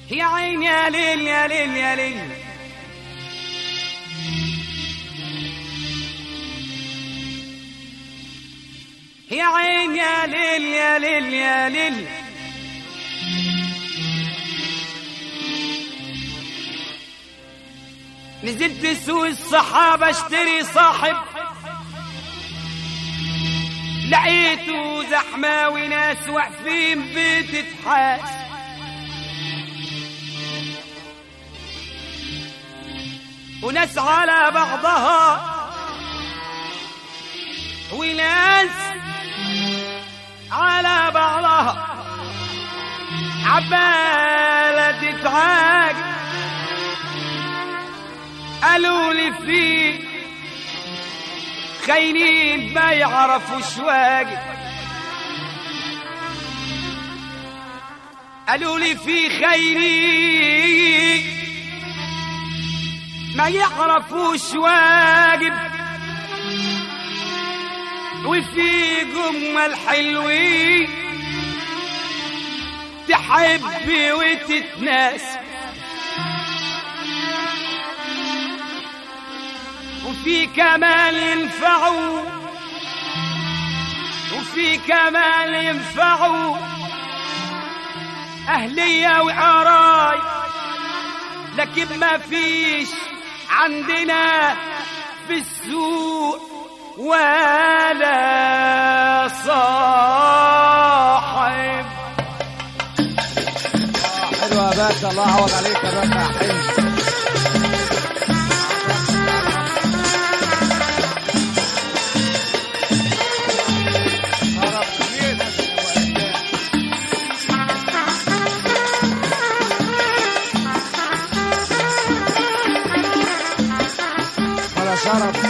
يا عين يا ليل يا ليل يا ليل يا عين يا ليل يا ليل يا ليل نزلت سوق الصحابة اشتري صاحب لقيته زحمة وناس واقفين بتتحاس وناس على بعضها وناس على بعضها عبالة تتعاج قالوا لي في خاينين ما يعرفوا شواقف قالوا لي في خاينين ما يعرفوش واجب وفي جمل حلوين تحب وتتناسب وفي كمال ينفعوا وفي كمال ينفعوا أهلية وقراي لكن ما فيش عندنا في السوق ولا صاحب حلو يا باشا الله يعوض عليك يا باشا يا حلو ولا شرف